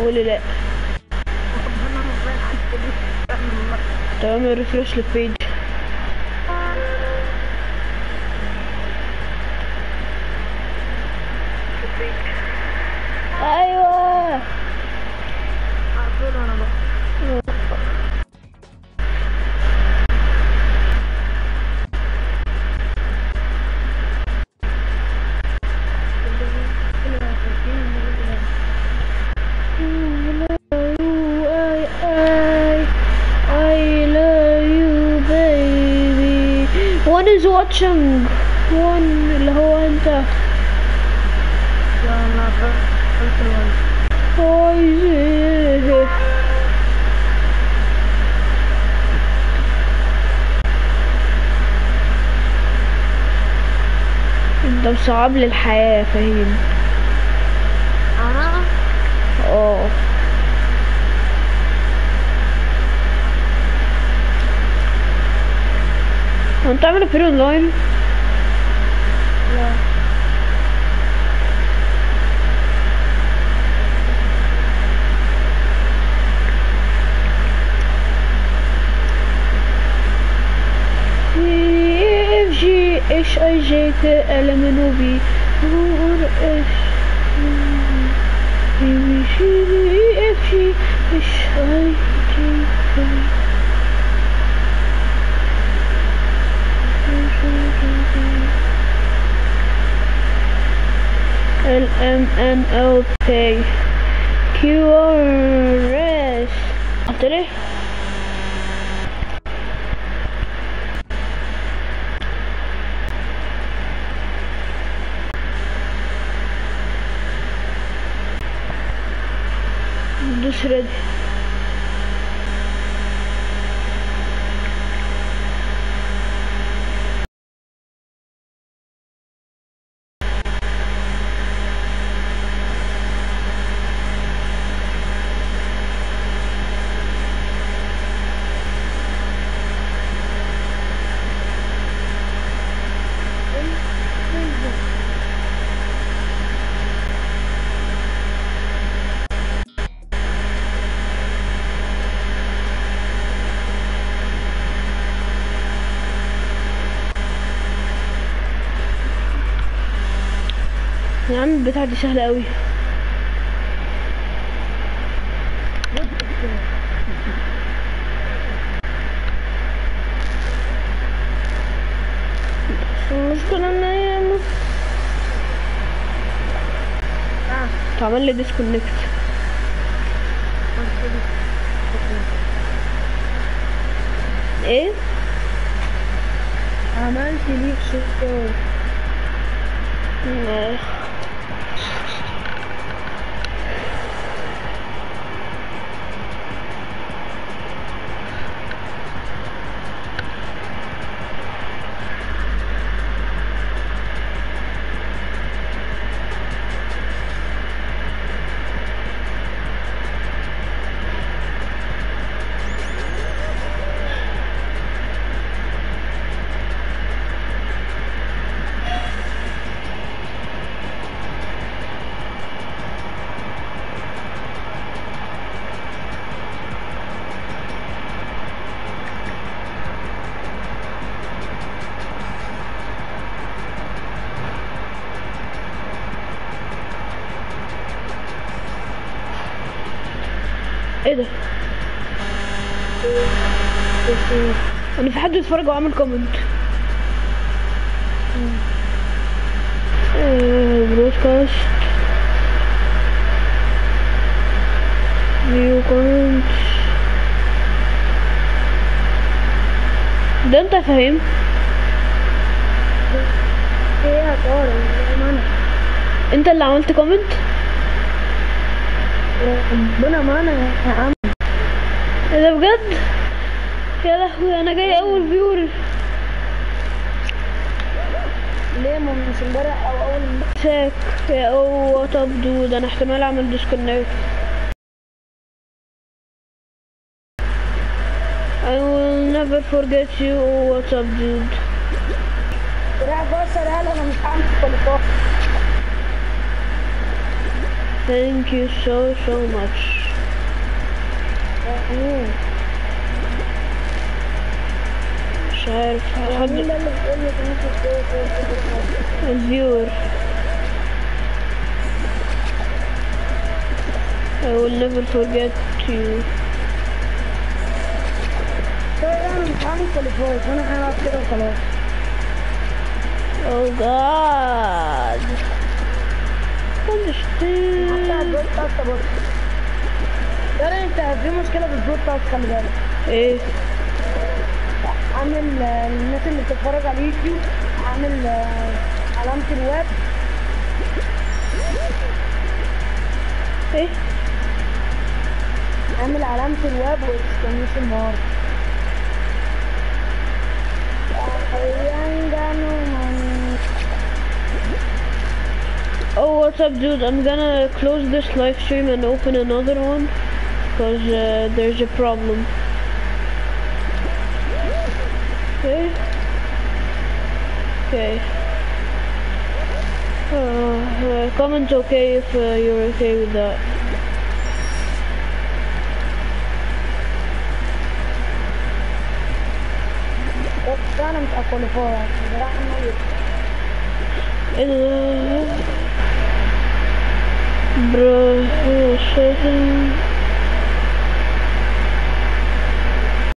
قولي لا تمام ريفرش للبيج ايوه هقفله انا بقى I, I, I love you baby One is watching One اللي هو انت لا انا قفلت الواي عايزه انت مصعب لي الحياة فاهم انا اه هو انت عامل فري اونلاين لا اف جي اتش اي جي كي ال ام ان او بي ار اف بي جي اف جي اتش اي جي كي ال ام ان او بي كيو ار اس قلت دوس ريدي يا عم البتاعة دي سهلة قوي بس المشكلة ان هي م- اه تعمل لي ديسكونكت قلت لي ايه عملت ليك شطار آه. ايه ده انا في حد بيتفرج وعامل كومنت برودكاست فيو كومنت ده انت فاهم ايه يا طارق زي ما انا انت اللي عملت كومنت ربنا معانا يا عم ايه ده بجد يا لهوي انا جاي اول فيور ليه ما مش امبارح او اول امبارح ساك يا او طب دود انا احتمال اعمل ديسكونكت I will never forget you oh what's up dude راح بصر قال انا مش هعمل كواليفاي Thank you so so much. مين؟ مش عارف مين حد ده اللي بيقول لي تنسى الصوت والصوت؟ الفيور I will never forget you. طيب انا مش عامل كواليفاي فانا هلعب كده وخلاص Oh God. حتى Understand. البودكاست بص ترى انت في مشكلة في البودكاست خلي بالك ايه عامل آه، الناس اللي بتتفرج على اليوتيوب عامل آه، علامة الويب ايه عامل علامة الويب واكسكليميشن مارك Oh, what's up, dude? I'm gonna close this live stream and open another one because uh, there's a problem. Okay. Okay. Uh, uh, comment okay if uh, you're okay with that. بس انا مش اكواليفاي بصراحة ميت Uh, bro, uh, shit.